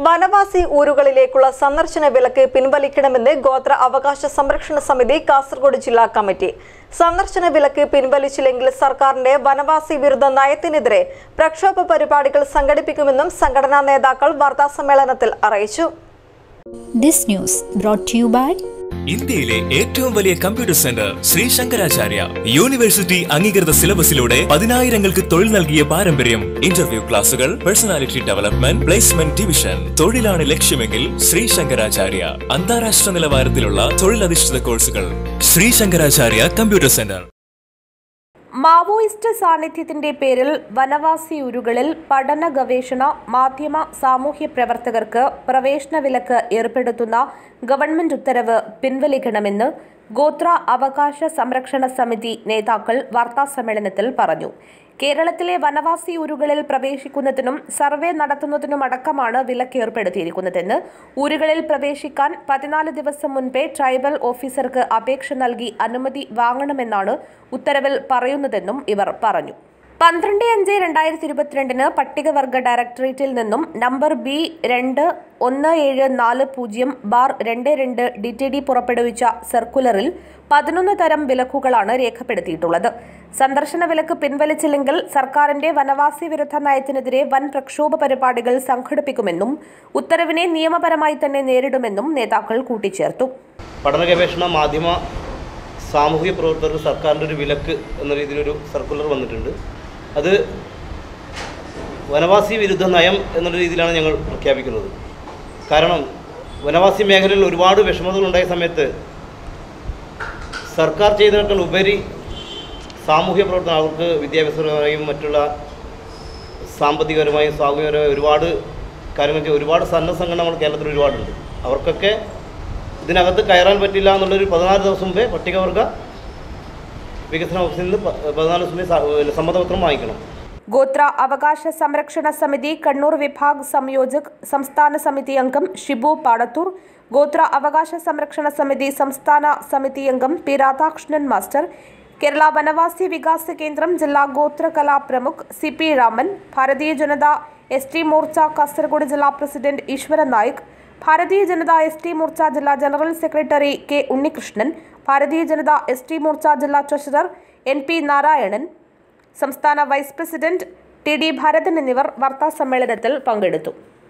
വനവാസി ഊരുകളിലേക്കുള്ള സന്ദർശന വിലക്ക് പിൻവലിക്കണമെന്ന് ഗോത്ര അവകാശ സംരക്ഷണ സമിതി കാസർഗോഡ് ജില്ലാ കമ്മിറ്റി സന്ദർശന വിലക്ക് പിൻവലിച്ചില്ലെങ്കിൽ സർക്കാരിന്റെ വനവാസി വിരുദ്ധ നയത്തിനെതിരെ പ്രക്ഷോഭ പരിപാടികൾ സംഘടിപ്പിക്കുമെന്നും സംഘടനാ നേതാക്കൾ വാർത്താസമ്മേളനത്തിൽ അറിയിച്ചു This news brought to you by ഇന്ത്യയിലെ ഏറ്റവും വലിയ computer centre Shri Sankaracharya university അംഗീകൃത സിലബസിലൂടെ പതിനായിരങ്ങൾക്ക് തൊഴിൽ നൽകിയ പാരമ്പര്യം ഇന്റർവ്യൂ ക്ലാസുകൾ പേഴ്സണാലിറ്റി ഡെവലപ്മെന്റ് പ്ലേസ്മെന്റ് ഡിവിഷൻ തൊഴിലാണ് ലക്ഷ്യമെങ്കിൽ ശ്രീ ശങ്കരാചാര്യ അന്താരാഷ്ട്ര നിലവാരത്തിലുള്ള തൊഴിലധിഷ്ഠിത കോഴ്സുകൾ Shri Sankaracharya computer centre Maoist സാന്നിധ്യത്തിന്റെ പേരിൽ വനവാസി ഊരുകളിൽ പഠന ഗവേഷണ മാധ്യമ സാമൂഹ്യ പ്രവർത്തകർക്ക് പ്രവേശന വിലക്ക് ഏർപ്പെടുത്തുന്ന ഗവൺമെന്റ് ഉത്തരവ് പിൻവലിക്കണമെന്ന് ഗോത്ര അവകാശ സംരക്ഷണ സമിതി നേതാക്കൾ വാർത്താസമ്മേളനത്തിൽ പറഞ്ഞു കേരളത്തിലെ വനവാസി ഊരുകളിൽ പ്രവേശിക്കുന്നതിനും സർവേ നടത്തുന്നതിനുമടക്കമാണ് വിലക്ക് ഏർപ്പെടുത്തിയിരിക്കുന്നതെന്ന് ഊരുകളിൽ പ്രവേശിക്കാൻ പതിനാല് ദിവസം മുൻപേ ട്രൈബൽ ഓഫീസർക്ക് അപേക്ഷ നൽകി അനുമതി വാങ്ങണമെന്നാണ് ഉത്തരവിൽ പറയുന്നതെന്നും ഇവർ പറഞ്ഞു പന്ത്രണ്ട് അഞ്ച് രണ്ടായിരത്തി ഇരുപത്തിരണ്ടിന് പട്ടികവർഗ ഡയറക്ടറേറ്റിൽ നിന്നും നമ്പർ ബി രണ്ട് ഒന്ന് ഏഴ് നാല് പൂജ്യം ബാർ രണ്ട് രണ്ട് ഡി ടി ഡി പുറപ്പെടുവിച്ച സർക്കുലറിൽ പതിനൊന്ന് തരം വിലക്കുകളാണ് രേഖപ്പെടുത്തിയിട്ടുള്ളത് സന്ദർശന വിലക്ക് പിൻവലിച്ചില്ലെങ്കിൽ സർക്കാരിന്റെ വനവാസി വിരുദ്ധ നയത്തിനെതിരെ വൻ പ്രക്ഷോഭ പരിപാടികൾ സംഘടിപ്പിക്കുമെന്നും ഉത്തരവിനെ നിയമപരമായി തന്നെ നേരിടുമെന്നും നേതാക്കൾ കൂട്ടിച്ചേർത്തു പഠന ഗവേഷണ മാധ്യമ സാമൂഹിക പ്രവർത്തകർക്ക് സർക്കാരിൻ്റെ ഒരു വിലക്ക് എന്ന രീതിയിലൊരു സർക്കുലർ വന്നിട്ടുണ്ട് അത് വനവാസി വിരുദ്ധ നയം എന്നുള്ള രീതിയിലാണ് ഞങ്ങൾ പ്രഖ്യാപിക്കുന്നത് കാരണം വനവാസി മേഖലയിൽ ഒരുപാട് വിഷമതകൾ ഉണ്ടായ സമയത്ത് സർക്കാർ ചെയ്തതിനേക്കാൾ ഉപരി സാമൂഹ്യ പ്രവർത്തനം അവർക്ക് വിദ്യാഭ്യാസപരമായും മറ്റുള്ള സാമ്പത്തികപരമായും സാമൂഹികപരമായും ഒരുപാട് കാര്യങ്ങൾ ചെയ്ത് ഒരുപാട് സന്നദ്ധ സംഘടനകൾ കേരളത്തിൽ ഒരുപാടുണ്ട് അവർക്കൊക്കെ ഇതിനകത്ത് കയറാൻ പറ്റില്ല എന്നുള്ളൊരു പതിനാല് ദിവസം മുമ്പേ പട്ടികവർഗ വികസന ഓഫീസിൽ നിന്ന് പ- പതിനാല് ദിവസം മുമ്പേ സ- പിന്നെ സമ്മതപത്രം വാങ്ങിക്കണം ഗോത്ര അവകാശ സംരക്ഷണ സമിതി കണ്ണൂർ വിഭാഗ് സംയോജക് സംസ്ഥാന സമിതി അംഗം ഷിബു പാടത്തൂർ ഗോത്ര അവകാശ സംരക്ഷണ സമിതി സംസ്ഥാന സമിതി അംഗം പി രാധാകൃഷ്ണൻ മാസ്റ്റർ കേരള വനവാസി വികാസ കേന്ദ്രം ജില്ലാ ഗോത്ര കലാ പ്രമുഖ് C P Raman Bharatiya Janata S T Morcha Kasaragod ജില്ലാ പ്രസിഡന്റ് ഈശ്വരൻ നായിക് ഭാരതീയ ജനത എസ് ടി മോർച്ച ജില്ലാ ജനറൽ സെക്രട്ടറി കെ ഉണ്ണികൃഷ്ണൻ ഭാരതീയ ജനത എസ് ടി മോർച്ച ജില്ലാ ട്രഷറർ എൻ പി നാരായണൻ സംസ്ഥാന vice president T D Bharathan എന്നിവർ വാർത്താസമ്മേളനത്തിൽ പങ്കെടുത്തു